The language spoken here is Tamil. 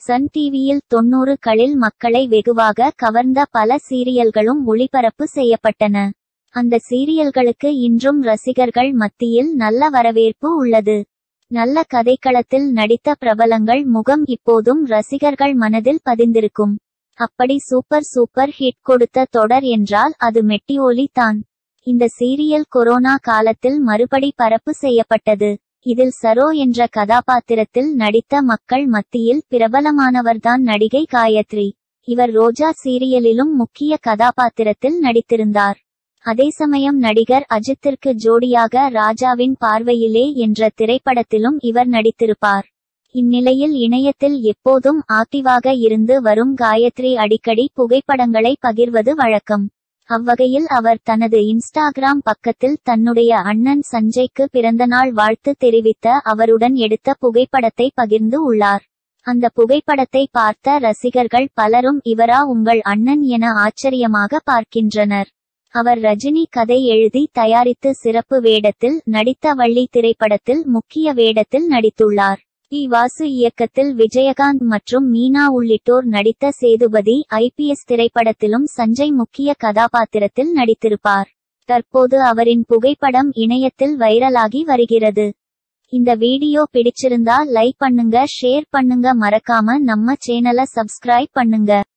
சன் டிவியில் தொன்னூறுகளில் மக்களை வெகுவாக கவர்ந்த பல சீரியல்களும் ஒளிபரப்பு செய்யப்பட்டன அந்த சீரியல்களுக்கு இன்றும் ரசிகர்கள் மத்தியில் நல்ல வரவேற்பு உள்ளது நல்ல கதைக்களத்தில் நடித்த பிரபலங்கள் முகம் இப்போதும் ரசிகர்கள் மனதில் பதிந்திருக்கும் அப்படி சூப்பர் சூப்பர் ஹிட் கொடுத்த தொடர் என்றால் அது மெட்டிஓலி தான் இந்த சீரியல் கொரோனா காலத்தில் மறுபடி பரப்பு செய்யப்பட்டது இதில் சரோ என்ற கதாபாத்திரத்தில் நடித்த மக்கள் மத்தியில் பிரபலமானவர்தான் நடிகை காயத்ரி இவர் ரோஜா சீரியலிலும் முக்கிய கதாபாத்திரத்தில் நடித்திருந்தார் அதே சமயம் நடிகர் அஜித்திற்கு ஜோடியாக ராஜாவின் பார்வையிலே என்ற திரைப்படத்திலும் இவர் நடித்திருப்பார் இந்நிலையில் இணையத்தில் எப்போதும் ஆக்டிவாக இருந்து வரும் காயத்ரி அடிக்கடி புகைப்படங்களை பகிர்வது வழக்கம் அவ்வகையில் அவர் தனது இன்ஸ்டாகிராம் பக்கத்தில் தன்னுடைய அண்ணன் சஞ்சய்க்கு பிறந்தநாள் வாழ்த்து தெரிவித்த அவருடன் எடுத்த புகைப்படத்தை பகிர்ந்து உள்ளார் அந்த புகைப்படத்தை பார்த்த ரசிகர்கள் பலரும் இவரா உங்கள் அண்ணன் என ஆச்சரியமாக பார்க்கின்றனர் அவர் ரஜினி கதை எழுதி தயாரித்து சிறப்பு வேடத்தில் நடித்த வள்ளி திரைப்படத்தில் முக்கிய வேடத்தில் நடித்துள்ளார் பி வாசு இயக்கத்தில் விஜயகாந்த் மற்றும் மீனா உள்ளிட்டோர் நடித்த சேதுபதி ஐபிஎஸ் திரைப்படத்திலும் சஞ்சய் முக்கிய கதாபாத்திரத்தில் நடித்திருப்பார் தற்போது அவரின் புகைப்படம் இணையத்தில் வைரலாகி வருகிறது இந்த வீடியோ பிடிச்சிருந்தா லைக் பண்ணுங்க ஷேர் பண்ணுங்க மறக்காம நம்ம சேனலை சப்ஸ்கிரைப் பண்ணுங்க